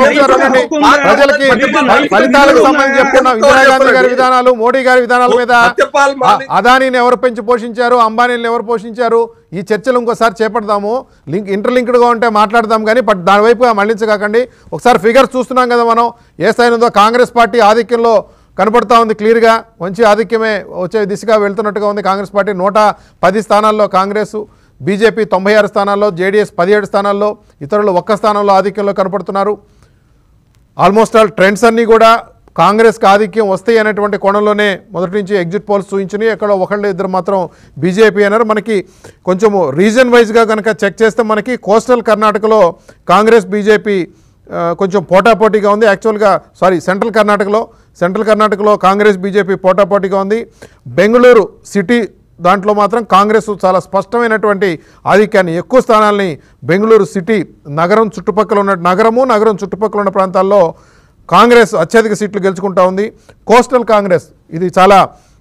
ఒకసారి ఉండండి. ప్రజలకి ఫలితాలకు సంబంధించి చెప్తున్న ఇందిరాగాంధీ గారి విధానాలు మోడీ గారి విధానాల మీద సత్యపాల్ ఆ, మాలిక్ అదానీని ఎవరు పెంచి పోషించారు అంబానీని ఎవరు పోషించారు ఈ చర్చలు ఇంకోసారి చేపడదాము లింక్ ఇంటర్లింక్డ్గా ఉంటే మాట్లాడదాం కానీ బట్ దాని వైపుగా మళ్ళించకాకండి ఒకసారి ఫిగర్స్ చూస్తున్నాం కదా మనం ఏ స్థాయి ఉందో కాంగ్రెస్ పార్టీ ఆధిక్యంలో కనపడతా ఉంది క్లియర్గా మంచి ఆధిక్యమే వచ్చే దిశగా వెళ్తున్నట్టుగా ఉంది కాంగ్రెస్ పార్టీ నూట పది స్థానాల్లో కాంగ్రెస్ బీజేపీ తొంభై ఆరు స్థానాల్లో జేడీఎస్ పదిహేడు స్థానాల్లో ఇతరులు ఒక్క స్థానంలో ఆధిక్యంలో కనపడుతున్నారు ఆల్మోస్ట్ ఆల్ ట్రెండ్స్ అన్నీ కూడా కాంగ్రెస్కి ఆధిక్యం వస్తాయి అనేటువంటి కోణంలోనే మొదటి నుంచి ఎగ్జిట్ పోల్స్ చూపించినాయి ఎక్కడో ఒకళ్ళు ఇద్దరు మాత్రం బీజేపీ అన్నారు మనకి కొంచెము రీజన్ వైజ్గా కనుక చెక్ చేస్తే మనకి కోస్టల్ కర్ణాటకలో కాంగ్రెస్ బీజేపీ ఆ, కొంచెం పోటాపోటీగా ఉంది యాక్చువల్గా సారీ సెంట్రల్ కర్ణాటకలో సెంట్రల్ కర్ణాటకలో కాంగ్రెస్ బీజేపీ పోటాపోటీగా ఉంది బెంగళూరు సిటీ దాంట్లో మాత్రం కాంగ్రెస్ చాలా స్పష్టమైనటువంటి ఆధిక్యాన్ని ఎక్కువ స్థానాల్ని బెంగళూరు సిటీ నగరం చుట్టుపక్కల ఉన్న నగరము నగరం చుట్టుపక్కల ఉన్న ప్రాంతాల్లో కాంగ్రెస్ అత్యధిక సీట్లు గెలుచుకుంటా ఉంది కోస్టల్ కాంగ్రెస్ ఇది చాలా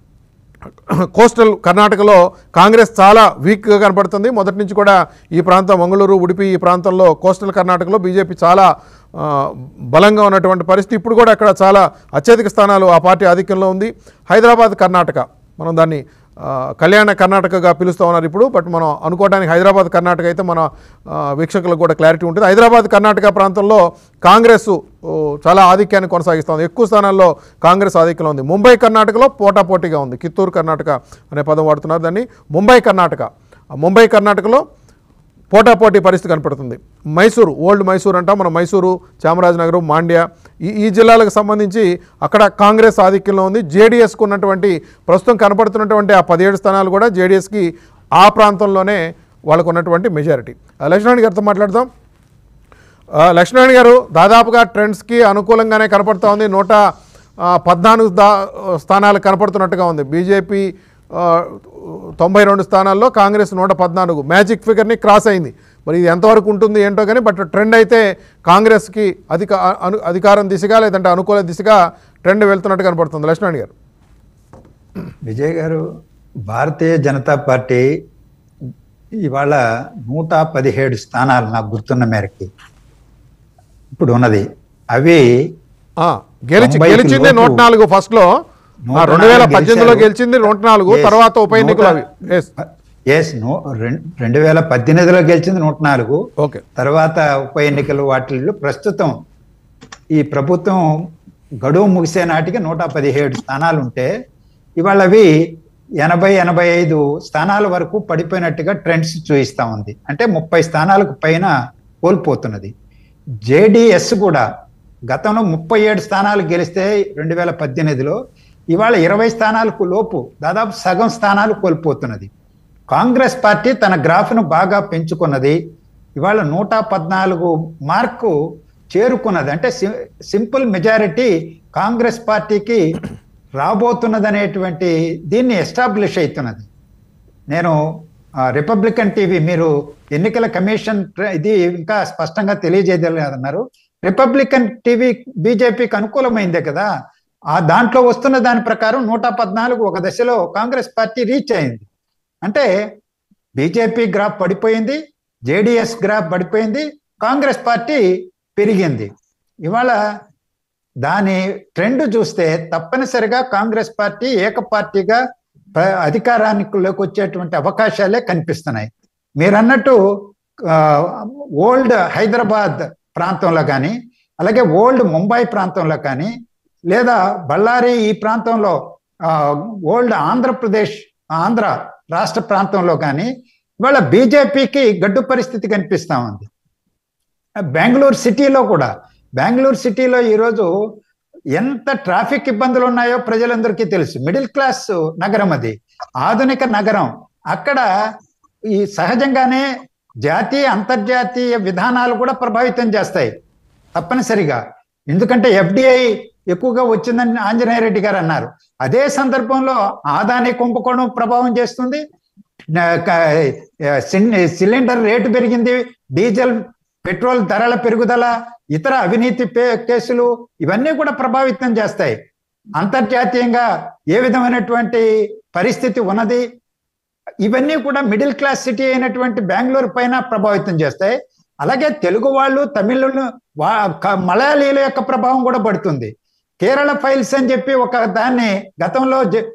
కోస్టల్ కర్ణాటకలో కాంగ్రెస్ చాలా వీక్గా కనపడుతుంది మొదటి నుంచి కూడా ఈ ప్రాంతం మంగళూరు ఉడిపి ఈ ప్రాంతంలో కోస్టల్ కర్ణాటకలో బీజేపీ చాలా ఆ, బలంగా ఉన్నటువంటి పరిస్థితి ఇప్పుడు కూడా అక్కడ చాలా అత్యధిక స్థానాలు ఆ పార్టీ ఆధిక్యంలో ఉంది హైదరాబాద్ కర్ణాటక మనం దాన్ని ఆ, కళ్యాణ కర్ణాటకగా పిలుస్తూ ఉన్నారు ఇప్పుడు బట్ మనం అనుకోవడానికి హైదరాబాద్ కర్ణాటక అయితే మన ఆ, వీక్షకులకు కూడా క్లారిటీ ఉంటుంది హైదరాబాద్ కర్ణాటక ప్రాంతంలో కాంగ్రెస్ ఓ, చాలా ఆధిక్యాన్ని కొనసాగిస్తోంది ఎక్కువ స్థానాల్లో కాంగ్రెస్ ఆధిక్యంలో ఉంది ముంబై కర్ణాటకలో పోటాపోటీగా ఉంది కిత్తూరు కర్ణాటక అనే పదం వాడుతున్నారు దాన్ని ముంబై కర్ణాటక ఆ ముంబై కర్ణాటకలో పోటాపోటీ పరిస్థితి కనపడుతుంది మైసూరు ఓల్డ్ మైసూర్ అంటాం మనం మైసూరు చామరాజనగరం మాండ్య ఈ ఈ జిల్లాలకు సంబంధించి అక్కడ కాంగ్రెస్ ఆధిక్యంలో ఉంది జేడీఎస్కు ఉన్నటువంటి ప్రస్తుతం కనపడుతున్నటువంటి ఆ పదిహేడు స్థానాలు కూడా జేడీఎస్కి ఆ ప్రాంతంలోనే వాళ్ళకు ఉన్నటువంటి మెజారిటీ లక్ష్మణ్ గారితో మాట్లాడదాం ఆ, లక్ష్మణ్ గారు దాదాపుగా ట్రెండ్స్కి అనుకూలంగానే కనపడుతూ ఉంది నూట ఆ, పద్నాలుగు దా స్థానాలు కనపడుతున్నట్టుగా ఉంది బీజేపీ ఆ, తొంభై రెండు స్థానాల్లో కాంగ్రెస్ నూట పద్నాలుగు మ్యాజిక్ ఫిగర్ని క్రాస్ అయింది మరి ఇది ఎంతవరకు ఉంటుంది ఏంటో కానీ బట్ ట్రెండ్ అయితే కాంగ్రెస్కి అధిక అను అధికారం దిశగా లేదంటే అనుకూల దిశగా ట్రెండ్ వెళ్తున్నట్టు కనపడుతుంది లక్ష్మణ్ గారు విజయ్ గారు భారతీయ జనతా పార్టీ ఇవాళ నూట పదిహేడు స్థానాలు నాకు గుర్తున్న మేరకి ఇప్పుడు ఉన్నది అవి ఆ, గెలిచి తొంభైకి గెలిచింది నూట లోపు నాలుగు ఫస్ట్లో నూట రెండు వేల నాలుగు పద్దెనిమిదిలో గెలిచారు. గెలిచింది నూట నాలుగు Yes. తర్వాత ఉప ఎన్నికలు నూట- అవి ఎస్ ఎస్ రెండు వేల పద్దెనిమిదిలో గెలిచింది నూట నాలుగు ఓకే తర్వాత ఉప ఎన్నికలు వాటిల్లో ప్రస్తుతం ఈ ప్రభుత్వం గడువు ముగిసే నాటికి నూట పదిహేడు స్థానాలు ఉంటే ఇవాళ అవి ఎనభై ఎనభై ఐదు స్థానాల వరకు పడిపోయినట్టుగా ట్రెండ్స్ చూపిస్తా ఉంది అంటే ముప్పై స్థానాలకు పైన కోల్పోతున్నది జేడిఎస్ కూడా గతంలో ముప్పై ఏడు స్థానాలు గెలిస్తే రెండు వేల పద్దెనిమిదిలో ఇవాళ ఇరవై స్థానాలకు లోపు దాదాపు సగం స్థానాలు కోల్పోతున్నది కాంగ్రెస్ పార్టీ తన గ్రాఫ్ను బాగా పెంచుకున్నది ఇవాళ నూట పద్నాలుగు మార్కు చేరుకున్నది అంటే సి- సింపుల్ మెజారిటీ కాంగ్రెస్ పార్టీకి రాబోతున్నదనేటువంటి దీన్ని ఎస్టాబ్లిష్ అవుతున్నది నేను ఆ, రిపబ్లికన్ టీవీ మీరు ఎన్నికల కమిషన్ ప్ర- ఇది ఇంకా స్పష్టంగా తెలియజేయలేదన్నారు రిపబ్లికన్ టీవీ బీజేపీకి అనుకూలమైందే కదా ఆ దాంట్లో వస్తున్న దాని ప్రకారం నూట పద్నాలుగు ఒక దశలో కాంగ్రెస్ పార్టీ రీచ్ అయింది అంటే బీజేపీ గ్రాఫ్ పడిపోయింది జేడిఎస్ గ్రాఫ్ పడిపోయింది కాంగ్రెస్ పార్టీ పెరిగింది ఇవాళ దాని ట్రెండ్ చూస్తే తప్పనిసరిగా కాంగ్రెస్ పార్టీ ఏక పార్టీగా ప్ర- అధికారానికిలోకి వచ్చేటువంటి అవకాశాలే కనిపిస్తున్నాయి మీరు అన్నట్టు ఆ, ఓల్డ్ హైదరాబాద్ ప్రాంతంలో కానీ అలాగే ఓల్డ్ ముంబై ప్రాంతంలో కానీ లేదా బళ్ళారి ఈ ప్రాంతంలో ఆ, ఓల్డ్ ఆంధ్రప్రదేశ్ ఆంధ్ర రాష్ట్ర ప్రాంతంలో కానీ ఇవాళ బీజేపీకి గడ్డు పరిస్థితి కనిపిస్తా ఉంది బెంగళూరు సిటీలో కూడా బెంగళూరు సిటీలో ఈరోజు ఎంత ట్రాఫిక్ ఇబ్బందులు ఉన్నాయో ప్రజలందరికీ తెలుసు మిడిల్ క్లాస్ నగరం అది ఆధునిక నగరం అక్కడ ఈ సహజంగానే జాతీయ అంతర్జాతీయ విధానాలు కూడా ప్రభావితం చేస్తాయి తప్పనిసరిగా ఎందుకంటే ఎఫ్డిఐ ఎక్కువగా వచ్చిందని ఆంజనేయ రెడ్డి గారు అన్నారు అదే సందర్భంలో ఆదాని కుంభకోణం ప్రభావం చేస్తుంది ఆ, క- సిన్- సిలిండర్ రేటు పెరిగింది డీజిల్ పెట్రోల్ ధరల పెరుగుదల ఇతర అవినీతి పే- కేసులు ఇవన్నీ కూడా ప్రభావితం చేస్తాయి అంతర్జాతీయంగా ఏ విధమైనటువంటి పరిస్థితి ఉన్నది ఇవన్నీ కూడా మిడిల్ క్లాస్ సిటీ అయినటువంటి బెంగళూరు పైన ప్రభావితం చేస్తాయి అలాగే తెలుగు వాళ్ళు తమిళులు వా క- మలయాళీల యొక్క ప్రభావం కూడా పడుతుంది కేరళ ఫైల్స్ అని చెప్పి ఒక దాన్ని గతంలో జ-